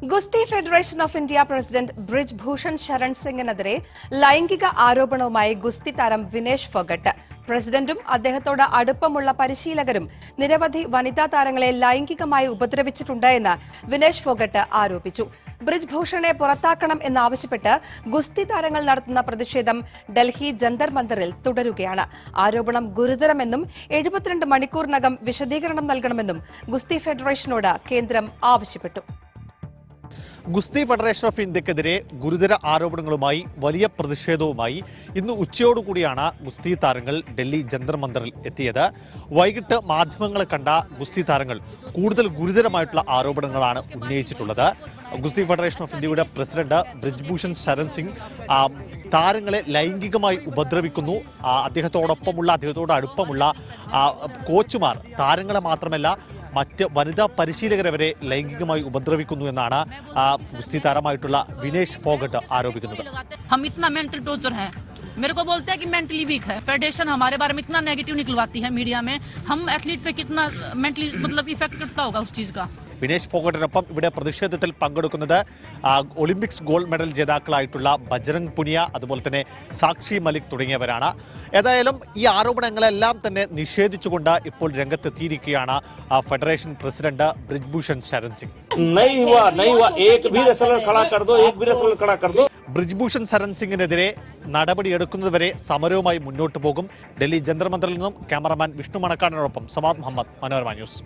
ഗുസ്തി federation of India president Brij Bhushan Sharan സിംഗിനെതിരെ ലൈംഗിക ആരോപണവുമായി ഗുസ്തി താരം വിനേഷ് ഫോഗട്ട് പ്രസിഡന്റും അദ്ദേഹത്തോട് അടുപ്പമുള്ള പരിശീലകരും നിരവധി വനിതാ താരങ്ങളെ ലൈംഗികമായി ഉപദ്രവിച്ചിട്ടുണ്ട് എന്ന് വിനേഷ് ഫോഗട്ട് ആരോപിച്ചു ബ്രിജ് ഭൂഷണെ പുറത്താക്കണം എന്നാവശ്യപ്പെട്ട് ഗുസ്തി താരങ്ങൾ നടത്തുന്ന പ്രതിഷേധം ഡൽഹി ജന്തർ മന്ദറിൽ തുടരുകയാണ് ആരോപണം ഗുരുതരമെന്നും എഴുപത്തിരണ്ട് മണിക്കൂറിനകം വിശദീകരണം നൽകണമെന്നും ഗുസ്തി ഫെഡറേഷനോട് കേന്ദ്രം ആവശ്യപ്പെട്ടു ഗുസ്തി ഫെഡറേഷൻ ഓഫ് ഇന്ത്യക്കെതിരെ ഗുരുതര ആരോപണങ്ങളുമായി വലിയ പ്രതിഷേധവുമായി ഇന്ന് ഉച്ചയോടുകൂടിയാണ് ഗുസ്തി താരങ്ങൾ ഡൽഹി ജന്തർ മന്ദറിൽ എത്തിയത് വൈകിട്ട് മാധ്യമങ്ങളെ കണ്ട ഗുസ്തി താരങ്ങൾ കൂടുതൽ ഗുരുതരമായിട്ടുള്ള ആരോപണങ്ങളാണ് ഉന്നയിച്ചിട്ടുള്ളത് ഗുസ്തി ഫെഡറേഷൻ ഓഫ് ഇന്ത്യയുടെ പ്രസിഡന്റ് ബ്രിജ്ഭൂഷൺ ശരൺ സിംഗ് ആ, താരങ്ങളെ ലൈംഗികമായി ഉപദ്രവിക്കുന്നു ആ, അദ്ദേഹത്തോടൊപ്പമുള്ള അദ്ദേഹത്തോട് അടുപ്പമുള്ള ആ, കോച്ചുമാർ താരങ്ങളെ മാത്രമല്ല മറ്റ് വനിതാ പരിശീലകരെ വരെ ലൈംഗികമായി ഉപദ്രവിക്കുന്നു എന്നാണ് ആ, ഗുസ്തി താരമായിട്ടുള്ള വിനേഷ് ഫോഗട്ട് ആരോപിക്കുന്നത് हम इतना मेंटल टॉर्चर है मेरे को बोलते हैं कि मेंटली वीक है फेडरेशन हमारे बारे में इतना नेगेटिव निकलवाती है मीडिया में हम एथलीट पे कितना मेंटली मतलब इफेक्ट करता होगा उस चीज का വിനേഷ് ഫോഗട്ടിനൊപ്പം ഇവിടെ പ്രതിഷേധത്തിൽ പങ്കെടുക്കുന്നത് ആ, ഒളിമ്പിക്സ് ഗോൾഡ് മെഡൽ ജേതാക്കളായിട്ടുള്ള ബജ്രംഗ് പുനിയ അതുപോലെ തന്നെ സാക്ഷി മലിക് തുടങ്ങിയവരാണ് ഏതായാലും ഈ ആരോപണങ്ങളെല്ലാം തന്നെ നിഷേധിച്ചുകൊണ്ട് ഇപ്പോൾ രംഗത്തെത്തിയിരിക്കുകയാണ് ആ, ഫെഡറേഷൻ പ്രസിഡന്റ് ബ്രിജ്ഭൂഷൺ ശരൺ സിംഗ് नहीं हुआ नहीं हुआ एक भी रेसलर खड़ा कर दो एक भी रेसलर खड़ा कर दो ബ്രിജ്ഭൂഷൺ ശരൺ സിംഗിനെതിരെ നടപടിയെടുക്കുന്നതുവരെ സമരവുമായി മുന്നോട്ട് പോകും ഡൽഹി ജന്തർ മന്ദറിൽ നിന്നും ക്യാമറമാൻ വിഷ്ണു മണക്കാടിനോടൊപ്പം സവാദ് മുഹമ്മദ് മനോരമ ന്യൂസ്